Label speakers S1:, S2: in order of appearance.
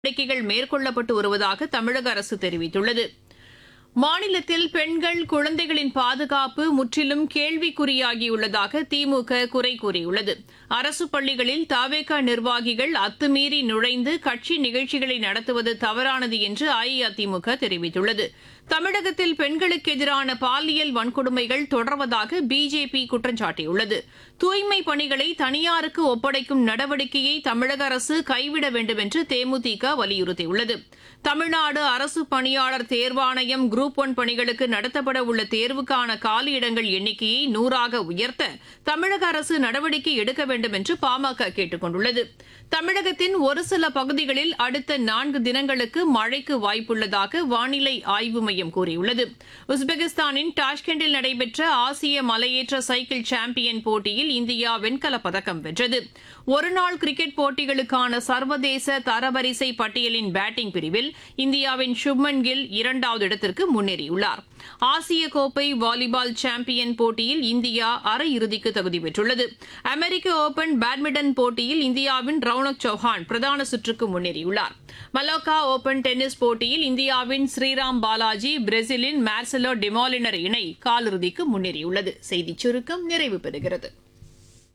S1: நடவடிக்கைகள் மேற்கொள்ளப்பட்டு வருவதாக தமிழக அரசு தெரிவித்துள்ளது மாநிலத்தில் பெண்கள் குழந்தைகளின் பாதுகாப்பு முற்றிலும் கேள்விக்குறியாகியுள்ளதாக திமுக குறை கூறியுள்ளது அரசு பள்ளிகளில் தாவேகா நிர்வாகிகள் அத்துமீறி நுழைந்து கட்சி நிகழ்ச்சிகளை நடத்துவது தவறானது என்று அஇஅதிமுக தெரிவித்துள்ளது தமிழகத்தில் பெண்களுக்கு எதிரான பாலியல் வன்கொடுமைகள் தொடர்வதாக பிஜேபி குற்றம் சாட்டியுள்ளது தூய்மை பணிகளை தனியாருக்கு ஒப்படைக்கும் நடவடிக்கையை தமிழக அரசு கைவிட வேண்டும் என்று தேமுதிக வலியுறுத்தியுள்ளது தமிழ்நாடு அரசு பணியாளர் தேர்வாணையம் குரூப் ஒன் பணிகளுக்கு நடத்தப்பட உள்ள தேர்வுக்கான காலியிடங்கள் எண்ணிக்கையை நூறாக உயர்த்த தமிழக அரசு நடவடிக்கை எடுக்க வேண்டும் என்று பாமக கேட்டுக் கொண்டுள்ளது தமிழகத்தின் ஒரு சில பகுதிகளில் அடுத்த நான்கு தினங்களுக்கு மழைக்கு வாய்ப்புள்ளதாக வானிலை ஆய்வு மையம் கூறியுள்ளது உஸ்பெகிஸ்தானின் டாஷ்கெண்டில் நடைபெற்ற ஆசிய மலையேற்ற சைக்கிள் சாம்பியன் போட்டியில் இந்தியா வெண்கலப் பதக்கம் வென்றது ஒருநாள் கிரிக்கெட் போட்டிகளுக்கான சர்வதேச தரவரிசை பட்டியலின் பேட்டிங் பிரிவில் இந்தியாவின் சுப்மன் கில் இரண்டாவது இடத்திற்கு முன்னேறியுள்ளார் ஆசிய கோப்பை வாலிபால் சாம்பியன் போட்டியில் இந்தியா அரையிறுதிக்கு தகுதி பெற்றுள்ளது அமெரிக்க ஓபன் பேட்மிண்டன் போட்டியில் இந்தியாவின் ரவுனக் சௌஹான் பிரதான சுற்றுக்கு முன்னேறியுள்ளார் மலோக்கா ஓபன் டென்னிஸ் போட்டியில் இந்தியாவின் ஸ்ரீராம் பாலாஜி பிரேசிலின் மார்செலோ டிமாலினர் இணை காலிறுதிக்கு முன்னேறியுள்ளது செய்திச் சுருக்கம் நிறைவு பெறுகிறது